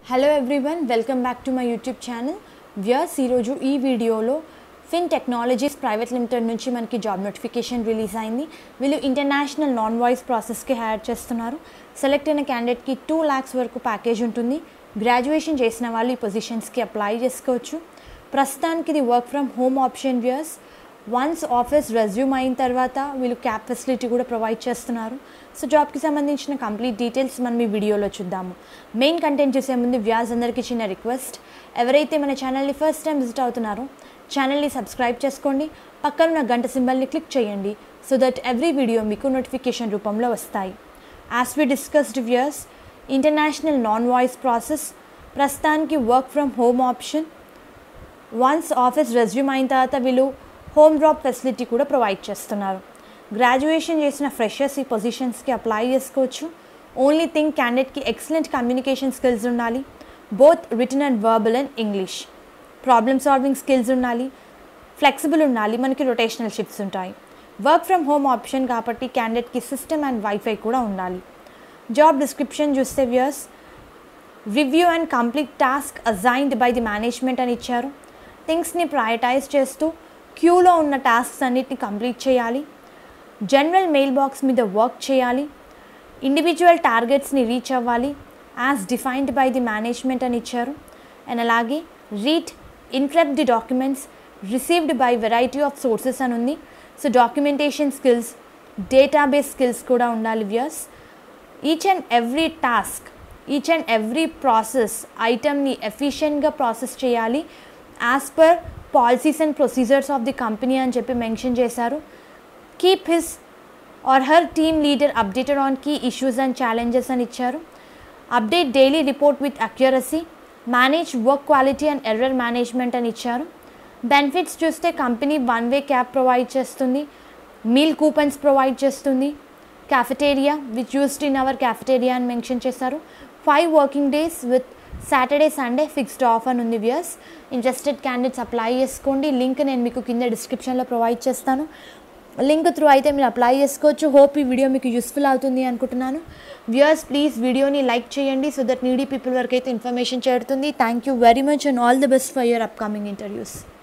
hello everyone welcome back to my YouTube channel viewers ఈరోజు ఈ వీడియోలో ఫిన్ టెక్నాలజీస్ ప్రైవేట్ లిమిటెడ్ నుంచి మనకి జాబ్ నోటిఫికేషన్ రిలీజ్ అయింది వీళ్ళు ఇంటర్నేషనల్ నాన్ వాయిస్ ప్రాసెస్కి హైర్ చేస్తున్నారు సెలెక్ట్ అయిన క్యాండిడేట్కి టూ ల్యాక్స్ వరకు ప్యాకేజ్ ఉంటుంది గ్రాడ్యుయేషన్ చేసిన వాళ్ళు ఈ పొజిషన్స్కి అప్లై చేసుకోవచ్చు ప్రస్తుతానికి ఇది work from home option viewers once office resume అయిన తర్వాత వీళ్ళు క్యాబ్ ఫెసిలిటీ కూడా ప్రొవైడ్ చేస్తున్నారు సో జాబ్కి సంబంధించిన కంప్లీట్ డీటెయిల్స్ మనం ఈ వీడియోలో చూద్దాము మెయిన్ కంటెంట్ చూసే ముందు వ్యాస్ అందరికీ చిన్న రిక్వెస్ట్ ఎవరైతే మన ఛానల్ని ఫస్ట్ టైం విజిట్ అవుతున్నారో ఛానల్ని సబ్స్క్రైబ్ చేసుకోండి పక్కన ఉన్న గంట సింబల్ని క్లిక్ చేయండి సో దట్ ఎవ్రీ వీడియో మీకు నోటిఫికేషన్ రూపంలో వస్తాయి as we discussed viewers international non voice process ప్రస్తుతానికి work from home option once office resume అయిన తర్వాత వీళ్ళు హోమ్ డ్రాప్ ఫెసిలిటీ కూడా ప్రొవైడ్ చేస్తున్నారు గ్రాడ్యుయేషన్ చేసిన ఫ్రెషర్స్ ఈ పొజిషన్స్కి అప్లై చేసుకోవచ్చు ఓన్లీ థింగ్ క్యాండిడేట్కి ఎక్సలెంట్ కమ్యూనికేషన్ స్కిల్స్ ఉండాలి both written and verbal and English problem solving skills ఉండాలి ఫ్లెక్సిబుల్ ఉండాలి మనకి రొటేషనల్ షిఫ్ట్స్ ఉంటాయి వర్క్ ఫ్రమ్ హోమ్ ఆప్షన్ కాబట్టి క్యాండిడేట్కి సిస్టమ్ అండ్ వైఫై కూడా ఉండాలి జాబ్ డిస్క్రిప్షన్ చూస్తే viewers review and complete task assigned by the management అని ఇచ్చారు థింగ్స్ని ప్రయారిటైజ్ చేస్తూ క్యూలో ఉన్న టాస్క్స్ అన్నిటిని కంప్లీట్ చేయాలి జనరల్ మెయిల్ బాక్స్ మీద వర్క్ చేయాలి ఇండివిజువల్ టార్గెట్స్ని రీచ్ అవ్వాలి as defined by the management అని ఇచ్చారు అండ్ అలాగే read interpret the documents received by variety of sources అని ఉంది so documentation skills database skills కూడా ఉండాలి viewers each and every task each and every process ఐటమ్ని ఎఫిషియెంట్గా ప్రాసెస్ చేయాలి as per policies and procedures of the company అని చెప్పి mention చేశారు keep his or her team leader updated on key issues and challenges అని ఇచ్చారు update daily report with accuracy manage work quality and error management అని ఇచ్చారు benefits చూస్తే company one way cab provide చేస్తుంది meal coupons provide చేస్తుంది cafeteria which used in our cafeteria అని mention చేశారు five working days with Saturday Sunday fixed off అని ఉంది viewers interested candidates apply చేసుకోండి లింక్ నేను మీకు కింద డిస్క్రిప్షన్లో ప్రొవైడ్ చేస్తాను లింక్ త్రూ అయితే మీరు అప్లై చేసుకోవచ్చు హోప్ ఈ వీడియో మీకు యూస్ఫుల్ అవుతుంది అనుకుంటున్నాను వ్యూయర్స్ ప్లీజ్ వీడియోని లైక్ చేయండి సో దట్ నీడీ పీపుల్ వరకు అయితే ఇన్ఫర్మేషన్ చేరుతుంది thank you very much and all the best for your upcoming interviews